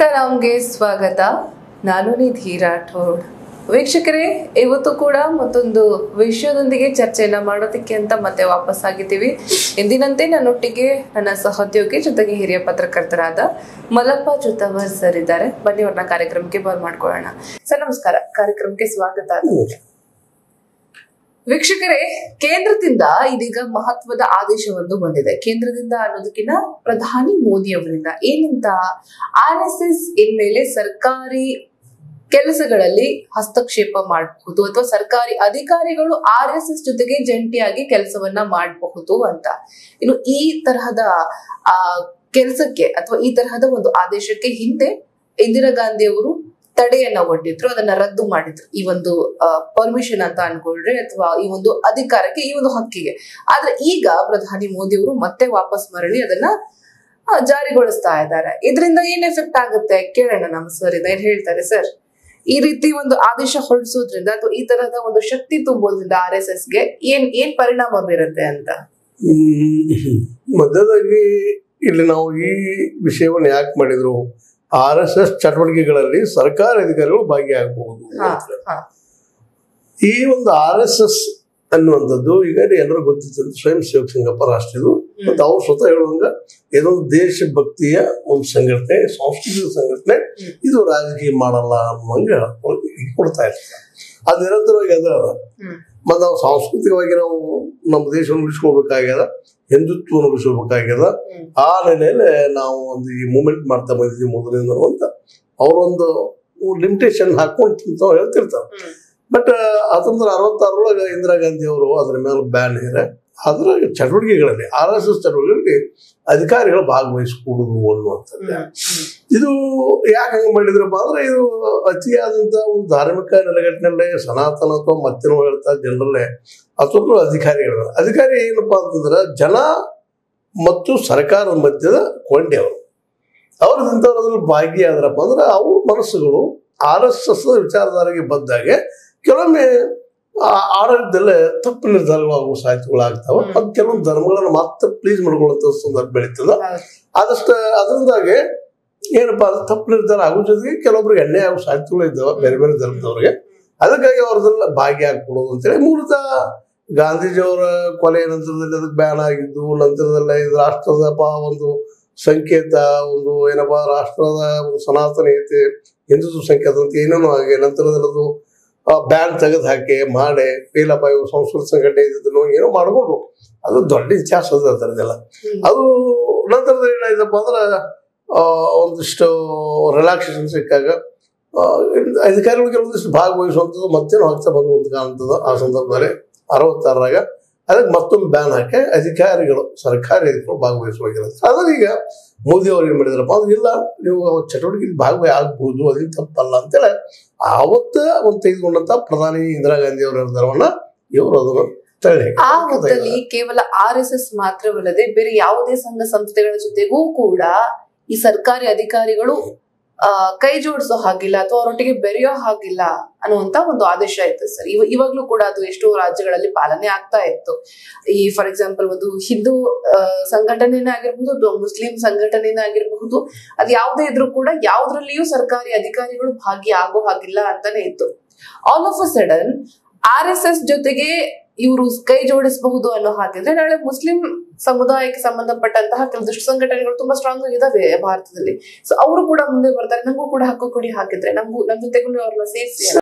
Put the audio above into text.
ನಮ್ಗೆ ಸ್ವಾಗತ ನಾನು ನಿಧಿ ರಾಠೋಡ್ ವೀಕ್ಷಕರೇ ಇವತ್ತು ಕೂಡ ಮತ್ತೊಂದು ವಿಷಯದೊಂದಿಗೆ ಚರ್ಚೆಯನ್ನ ಮಾಡೋದಕ್ಕೆ ಅಂತ ಮತ್ತೆ ವಾಪಸ್ ಆಗಿದ್ದೀವಿ ಎಂದಿನಂತೆ ನನ್ನೊಟ್ಟಿಗೆ ನನ್ನ ಸಹೋದ್ಯೋಗಿ ಜೊತೆಗೆ ಹಿರಿಯ ಪತ್ರಕರ್ತರಾದ ಮಲಪ್ಪ ಜೊತವರ್ ಸರ್ ಇದ್ದಾರೆ ಬನ್ನಿ ಅವ್ರನ್ನ ಕಾರ್ಯಕ್ರಮಕ್ಕೆ ಬರ್ ಮಾಡ್ಕೊಳ್ಳೋಣ ಸರ್ ನಮಸ್ಕಾರ ಕಾರ್ಯಕ್ರಮಕ್ಕೆ ಸ್ವಾಗತ ವೀಕ್ಷಕರೇ ಕೇಂದ್ರದಿಂದ ಇದೀಗ ಮಹತ್ವದ ಆದೇಶವೊಂದು ಬಂದಿದೆ ಕೇಂದ್ರದಿಂದ ಅನ್ನೋದಕ್ಕಿಂತ ಪ್ರಧಾನಿ ಮೋದಿ ಅವರಿಂದ ಏನಂತ ಆರ್ ಎಸ್ ಎಸ್ ಇನ್ಮೇಲೆ ಸರ್ಕಾರಿ ಕೆಲಸಗಳಲ್ಲಿ ಹಸ್ತಕ್ಷೇಪ ಮಾಡಬಹುದು ಅಥವಾ ಸರ್ಕಾರಿ ಅಧಿಕಾರಿಗಳು ಆರ್ ಎಸ್ ಎಸ್ ಜೊತೆಗೆ ಜಂಟಿಯಾಗಿ ಕೆಲಸವನ್ನ ಮಾಡಬಹುದು ಅಂತ ಇನ್ನು ಈ ತರಹದ ಆ ಕೆಲಸಕ್ಕೆ ಅಥವಾ ಈ ತರಹದ ಒಂದು ಆದೇಶಕ್ಕೆ ಹಿಂದೆ ಇಂದಿರಾ ಗಾಂಧಿ ಅವರು ತಡೆಯನ್ನ ಒಡ್ಡಿದ್ರು ಅದನ್ನ ರದ್ದು ಮಾಡಿದ್ರು ಈ ಒಂದು ಪರ್ಮಿಷನ್ ಅಂತ ಅನ್ಕೊಳ್ರಿ ಅಥವಾ ಈ ಒಂದು ಅಧಿಕಾರಕ್ಕೆ ಈ ಒಂದು ಹಕ್ಕಿಗೆ ಆದ್ರೆ ಈಗ ಪ್ರಧಾನಿ ಮೋದಿ ಅವರು ಮತ್ತೆ ವಾಪಸ್ ಮರಳಿ ಅದನ್ನ ಆ, ಜಾರಿಗೊಳಿಸ್ತಾ ಇದ್ದಾರೆ ಇದರಿಂದ ಏನ್ ಎಫೆಕ್ಟ್ ಆಗುತ್ತೆ ಕೇಳೋಣ ನಮ್ಮ ಸರ್ ಏನ್ ಹೇಳ್ತಾರೆ ಸರ್ ಈ ರೀತಿ ಒಂದು ಆದೇಶ ಹೊರಡಿಸೋದ್ರಿಂದ ಅಥವಾ ಈ ತರಹದ ಒಂದು ಶಕ್ತಿ ತುಂಬೋದ್ರಿಂದ ಆರ್ ಎಸ್ ಎಸ್ ಗೆ ಏನ್ ಏನ್ ಪರಿಣಾಮ ಬೀರುತ್ತೆ ಅಂತ ಹ್ಮ್. ಮೊದಲಾಗಿ ಇಲ್ಲಿ ನಾವು ಈ ವಿಷಯವನ್ನು ಯಾಕೆ ಮಾಡಿದ್ರು ಆರ್ ಎಸ್ ಎಸ್ ಚಟುವಟಿಕೆಗಳಲ್ಲಿ ಸರ್ಕಾರಿ ಅಧಿಕಾರಿಗಳು ಭಾಗಿಯಾಗಬಹುದು ಹಾ, ಹಾ. ಈ ಒಂದು ಆರ್ ಎಸ್ ಎಸ್ ಅನ್ನುವಂಥದ್ದು ಈಗ ಎಲ್ಲರೂ ಗೊತ್ತಿತ್ತು ಸ್ವಯಂ ಸೇವಕ ಸಂಘಪ್ಪ ರಾಷ್ಟ್ರೀಯದು ಮತ್ತು ಅವ್ರು ಸ್ವತಃ ಹೇಳುವಂಗ ಇದೊಂದು ದೇಶಭಕ್ತಿಯ ಒಂದು ಸಂಘಟನೆ ಸಾಂಸ್ಕೃತಿಕ ಸಂಘಟನೆ ಹ್ಮ್. ಇದು ರಾಜಕೀಯ ಮಾಡಲ್ಲ ಅನ್ನುವಂಗೆ ಕೊಡ್ತಾ ಇರ್ತಾರೆ ಅದು ನಿರಂತರವಾಗಿ ಅದ ಹ್ಮ್. ಮತ್ತು ನಾವು ಸಾಂಸ್ಕೃತಿಕವಾಗಿ ನಾವು ನಮ್ಮ ದೇಶವನ್ನು ಉಳಿಸ್ಕೋಬೇಕಾಗ್ಯದ ಹಿಂದುತ್ವವನ್ನು ಉಳಿಸ್ಕೋಬೇಕಾಗ್ಯದ ಹ್ಮ್. ಆ ನೆಲೆಯಲ್ಲಿ ನಾವು ಒಂದು ಈ ಮೂಮೆಂಟ್ ಮಾಡ್ತಾ ಬಂದಿದ್ದೀವಿ ಮೊದಲಿಂದ ಅಂತ ಅವರೊಂದು ಲಿಮಿಟೇಷನ್ ಹಾಕೊಂಡು ತಾವು ಹೇಳ್ತಿರ್ತಾರೆ ಹ್ಮ್. ಬಟ್ ಹತ್ತೊಂಬತ್ತು ನೂರ ಅರವತ್ತಾರರೊಳಗೆ ಇಂದಿರಾ ಗಾಂಧಿ ಅವರು ಅದರ ಮೇಲೆ ಬ್ಯಾನ್ ಇದೆ ಅದರ ಚಟುವಟಿಕೆಗಳಲ್ಲಿ ಆರ್ ಎಸ್ ಎಸ್ ಚಟುವಟಿಕೆಗಳಲ್ಲಿ ಅಧಿಕಾರಿಗಳು ಭಾಗವಹಿಸ್ಕೊಡುದು ಅನ್ನುವಂಥದ್ದು ಹ್ಮ್. ಹ್ಮ್. ಇದು ಯಾಕೆ ಹಂಗೆ ಮಾಡಿದ್ರಪ್ಪ ಅಂದ್ರೆ ಇದು ಅತಿಯಾದಂತ ಒಂದು ಧಾರ್ಮಿಕ ನೆಲೆಗಟ್ಟಿನಲ್ಲೇ ಸನಾತನ ಅಥವಾ ಮತ್ತೇನೋ ಹೇಳ್ತಾ ಜನರಲ್ಲೇ ಅಥವಾ ಅಧಿಕಾರಿಗಳು ಅಧಿಕಾರಿ ಏನಪ್ಪಾ ಅಂತಂದ್ರೆ ಜನ ಮತ್ತು ಸರ್ಕಾರದ ಮಧ್ಯದ ಕೊಂಡೆ ಅವರು ಅವ್ರದಿಂತವ್ರು ಅದ್ರಲ್ಲಿ ಭಾಗಿಯಾದ್ರಪ್ಪ ಅಂದ್ರೆ ಅವ್ರ ಮನಸ್ಸುಗಳು ಆರ್ ಎಸ್ ಎಸ್ ವಿಚಾರಧಾರೆಗೆ ಬಂದಾಗೆ ಕೆಲವೊಮ್ಮೆ ಆ ಆಡಳಿತದಲ್ಲೇ ತಪ್ಪು ನಿರ್ಧಾರಗಳಾಗುವ ಸಾಧ್ಯತೆಗಳಾಗ್ತಾವ ಹ್ಮ್. ಅದು ಕೆಲವೊಂದು ಧರ್ಮಗಳನ್ನ ಮಾತ್ರ ಪ್ಲೀಸ್ ಮಾಡ್ಕೊಳ್ಳುವಂತ ಸಂದರ್ಭ ಬೆಳೀತದ ಹೌದು. ಆದಷ್ಟು ಅದರಿಂದಾಗೆ ಏನಪ್ಪಾ ಅಂದ್ರೆ ತಪ್ಪು ನಿರ್ಧಾರ ಆಗೋ ಜೊತೆಗೆ ಕೆಲವೊಬ್ರಿಗೆ ಎಣ್ಣೆ ಆಗೋ ಸಾಧ್ಯತೆಗಳು ಇದ್ದಾವೆ ಬೇರೆ ಬೇರೆ ಧರ್ಮದವ್ರಿಗೆ ಅದಕ್ಕಾಗಿ ಅವ್ರದೆಲ್ಲ ಭಾಗಿಯಾಗ್ಬಿಡೋದು ಅಂತೇಳಿ ಮೂಲತಃ ಗಾಂಧೀಜಿಯವರ ಕೊಲೆ ನಂತರದಲ್ಲಿ ಅದಕ್ಕೆ ಬ್ಯಾನ್ ಆಗಿದ್ದು ನಂತರದಲ್ಲೇ ಇದು ರಾಷ್ಟ್ರದ ಪ ಒಂದು ಸಂಕೇತ ಒಂದು ಏನಪ್ಪಾ ರಾಷ್ಟ್ರದ ಒಂದು ಸನಾತನೀಯತೆ ಹಿಂದುತ್ವ ಸಂಕೇತ ಅಂತ ಏನೇನೋ ಆಗಿ ನಂತರದಲ್ಲಿ ಅದು ಬ್ಯಾನ್ ತೆಗೆದು ಹಾಕಿ ಮಾಡಿ ಇಲ್ಲಪ್ಪ ಇವು ಸಂಸ್ಕೃತ ಸಂಘಟನೆ ಇದ್ದಿದ್ದನ್ನು ಏನೋ ಮಾಡ್ಕೊಂಡ್ರು ಅದು ದೊಡ್ಡ ಇತಿಹಾಸ ಅದ ಅದರದ್ದೆಲ್ಲ ಹ್ಮ್. ಅದು ನಂತರದ ಏನಾಯ್ತಪ್ಪ ಅಂದ್ರೆ ಆ, ಒಂದಿಷ್ಟು ರಿಲ್ಯಾಕ್ಸೇಷನ್ ಸಿಕ್ಕಾಗ ಆ, ಅಧಿಕಾರಿಗಳು ಕೆಲವೊಂದಿಷ್ಟು ಭಾಗವಹಿಸುವಂಥದ್ದು ಮತ್ತೇನು ಆಗ್ತಾ ಬಂದಂತ ಕಾಣ್ತದ ಆ ಸಂದರ್ಭದಲ್ಲಿ ಅರವತ್ತಾರರಾಗ ಅದಕ್ಕೆ ಮತ್ತೊಂದು ಬ್ಯಾನ್ ಹಾಕಿ ಅಧಿಕಾರಿಗಳು ಸರ್ಕಾರಿ ಅಧಿಕಾರಿಗಳು ಭಾಗವಹಿಸುವಾಗಿರುತ್ತೆ ಆದ್ರೆ ಈಗ ಮೋದಿ ಅವ್ರು ಏನ್ ಮಾಡಿದ್ರಪ್ಪ ಅಂದ್ರೆ ಇಲ್ಲ ನೀವು ಚಟುವಟಿಕೆಯಲ್ಲಿ ಭಾಗವಹಿ ಆಗ್ಬಹುದು ಅದೇನು ತಪ್ಪಲ್ಲ ಅಂತೇಳಿ ಆವತ್ತ ಒಂದು ತೆಗೆದುಕೊಂಡಂತ ಪ್ರಧಾನಿ ಇಂದಿರಾ ಗಾಂಧಿ ಅವರ ನಿರ್ಧಾರವನ್ನ ಇವರು ಅದನ್ನು ತಳ್ಳಿ ಆ ಹೊತ್ತಲ್ಲಿ ಕೇವಲ ಆರ್ ಎಸ್ ಎಸ್ ಮಾತ್ರವಲ್ಲದೆ ಬೇರೆ ಯಾವುದೇ ಸಂಘ ಸಂಸ್ಥೆಗಳ ಜೊತೆಗೂ ಕೂಡ ಈ ಸರ್ಕಾರಿ ಅಧಿಕಾರಿಗಳು ಆ ಕೈ ಜೋಡಿಸೋ ಹಾಗಿಲ್ಲ ಅಥವಾ ಅವರೊಟ್ಟಿಗೆ ಬೆರೆಯೋ ಹಾಗಿಲ್ಲ ಅನ್ನುವಂತ ಒಂದು ಆದೇಶ ಇತ್ತು ಸರ್ ಇವ ಇವಾಗ್ಲೂ ಕೂಡ ಅದು ಎಷ್ಟೋ ರಾಜ್ಯಗಳಲ್ಲಿ ಪಾಲನೆ ಆಗ್ತಾ ಇತ್ತು ಈ ಫಾರ್ ಎಕ್ಸಾಂಪಲ್ ಒಂದು ಹಿಂದೂ ಆ, ಸಂಘಟನೆನೇ ಆಗಿರಬಹುದು ಅಥವಾ ಮುಸ್ಲಿಂ ಸಂಘಟನೆನೇ ಆಗಿರಬಹುದು ಅದು ಯಾವುದೇ ಇದ್ರೂ ಕೂಡ ಯಾವ್ದ್ರಲ್ಲಿಯೂ ಸರ್ಕಾರಿ ಅಧಿಕಾರಿಗಳು ಭಾಗಿಯಾಗೋ ಹಾಗಿಲ್ಲ ಅಂತಾನೆ ಇತ್ತು all of a sudden R S S ಜೊತೆಗೆ ಇವರು ಕೈ ಜೋಡಿಸಬಹುದು ಅನ್ನೋ ಹಾಗಿದ್ರೆ ನಾಳೆ ಮುಸ್ಲಿಂ ಸಮುದಾಯಕ್ಕೆ ಸಂಬಂಧಪಟ್ಟಂತಹ ಕೆಲವೊಂದಿಷ್ಟು ಸಂಘಟನೆಗಳು ತುಂಬಾ ಸ್ಟ್ರಾಂಗ್ ಆಗಿದಾವೆ ಭಾರತದಲ್ಲಿ ಸೊ ಅವರು ಕೂಡ ಮುಂದೆ ಬರ್ತಾರೆ ನಮಗೂ ಕೂಡ ಹಕ್ಕು ಕೊಡಿ ಹಾಕಿದ್ರೆ ನಮಗೂ ನಮ್ ಜೊತೆಗೂ ಅವ್ರನ್ನ ಸೇರಿಸಿ